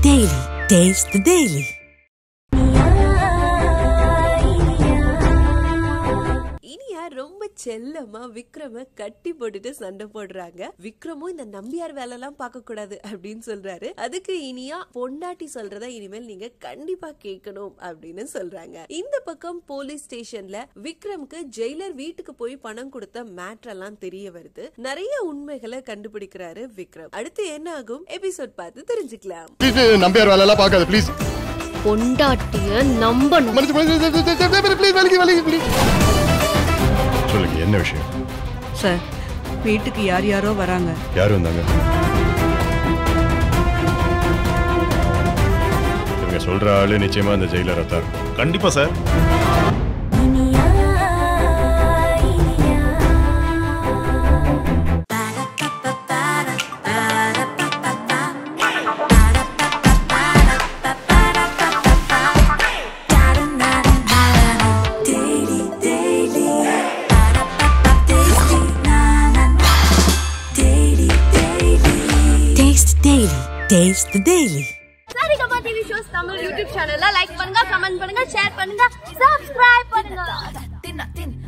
Daily. Taste the Daily. Iniya ரொம்ப செல்லமா விக்ரம கட்டி போட்டுட்டு சண்டை போடுறாங்க விக்ரமும் இந்த நம்பியார் வேலை எல்லாம் பார்க்க கூடாது அப்படின்னு சொல்றாரு அதுக்கு இனியா பொண்டாட்டி சொல்றத இனிமேல் நீங்க கண்டிப்பா கேட்கணும் அப்படின்னு சொல்றாங்க இந்த பக்கம் போலீஸ் ஸ்டேஷன்ல விக்ரம்க்கு ஜெயிலர் வீட்டுக்கு போய் பணம் கொடுத்த மேட்ரு எல்லாம் தெரிய வருது நிறைய உண்மைகளை கண்டுபிடிக்கிறாரு விக்ரம் அடுத்து என்ன ஆகும் எபிசோட் பார்த்து தெரிஞ்சுக்கலாம் ப்ளீஸ் நம்பியார் வேலை எல்லாம் பார்க்காது ப்ளீஸ் பொண்டாட்டிய நம்பணும் ப்ளீஸ் வலிக்கு வலிக்கு ப்ளீஸ் சொல்லுங்க என்ன விஷயம் சார் வீட்டுக்கு யார் யாரோ வராங்க யார் வந்தாங்க இவங்க சொல்ற ஆளு நிச்சயமா அந்த ஜெயிலரா தான் இருக்கும். கண்டிப்பா sir Taste the Daily. Taste the Daily. Saregama TV shows Tamil YouTube சேனல்ல லைக் பண்ணுங்க கமெண்ட் பண்ணுங்க ஷேர் பண்ணுங்க சப்ஸ்கிரைப் பண்ணுங்க